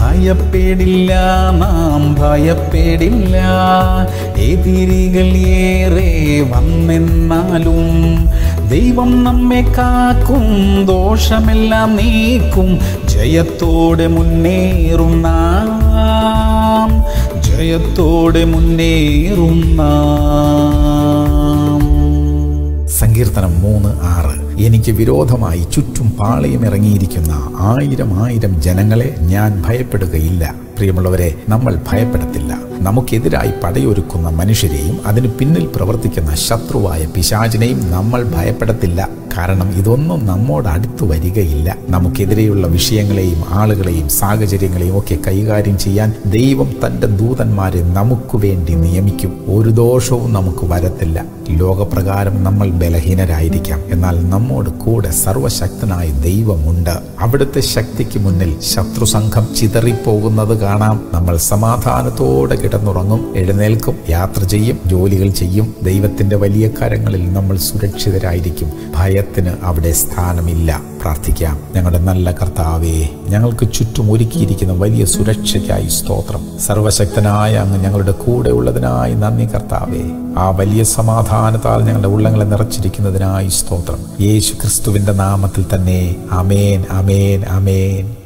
ഭയപ്പെടില്ല നാം ഭയപ്പെടില്ല എതിരികൾ ഏറെ വന്നെന്നാലും ദൈവം നമ്മെ കാക്കും ദോഷമെല്ലാം നീക്കും ജയത്തോടെ മുന്നേറും നാം ജയത്തോടെ മുന്നേറും നാം സങ്കീർത്തനം മൂന്ന് ആറ് എനിക്ക് വിരോധമായി ചുറ്റും പാളയം ഇറങ്ങിയിരിക്കുന്ന ആയിരം ആയിരം ജനങ്ങളെ ഞാൻ ഭയപ്പെടുകയില്ല പ്രിയമുള്ളവരെ നമ്മൾ ഭയപ്പെടത്തില്ല നമുക്കെതിരായി പടയൊരുക്കുന്ന മനുഷ്യരെയും അതിന് പിന്നിൽ പ്രവർത്തിക്കുന്ന ശത്രുവായ പിശാചിനെയും നമ്മൾ ഭയപ്പെടത്തില്ല കാരണം ഇതൊന്നും നമ്മോട് അടുത്തു വരികയില്ല നമുക്കെതിരെയുള്ള വിഷയങ്ങളെയും ആളുകളെയും സാഹചര്യങ്ങളെയും ഒക്കെ കൈകാര്യം ചെയ്യാൻ ദൈവം തൻ്റെ ദൂതന്മാരെ നമുക്ക് വേണ്ടി നിയമിക്കും ഒരു ദോഷവും നമുക്ക് വരത്തില്ല ലോകപ്രകാരം നമ്മൾ ബലഹീനരായിരിക്കാം എന്നാൽ നമ്മോട് കൂടെ സർവശക്തനായ ദൈവമുണ്ട് അവിടുത്തെ ശക്തിക്ക് മുന്നിൽ ശത്രു സംഘം ചിതറിപ്പോകുന്നത് കാണാം നമ്മൾ സമാധാനത്തോടെ കിടന്നുറങ്ങും എഴുന്നേൽക്കും യാത്ര ചെയ്യും ജോലികൾ ചെയ്യും ദൈവത്തിന്റെ വലിയ കരങ്ങളിൽ നമ്മൾ സുരക്ഷിതരായിരിക്കും ഭയത്തിന് അവിടെ സ്ഥാനമില്ല പ്രാർത്ഥിക്കാം ഞങ്ങളുടെ നല്ല കർത്താവേ ഞങ്ങൾക്ക് ചുറ്റും ഒരുക്കിയിരിക്കുന്ന വലിയ സുരക്ഷയ്ക്കായി സ്തോത്രം സർവശക്തനായ അങ്ങ് ഞങ്ങളുടെ കൂടെ ഉള്ളതിനായി നന്ദി കർത്താവേ ആ വലിയ സമാധാനത്താൽ ഞങ്ങളുടെ ഉള്ളങ്ങളെ നിറച്ചിരിക്കുന്നതിനായി സ്തോത്രം യേശു ക്രിസ്തുവിന്റെ നാമത്തിൽ തന്നെ അമേൻ അമേൻ അമേൻ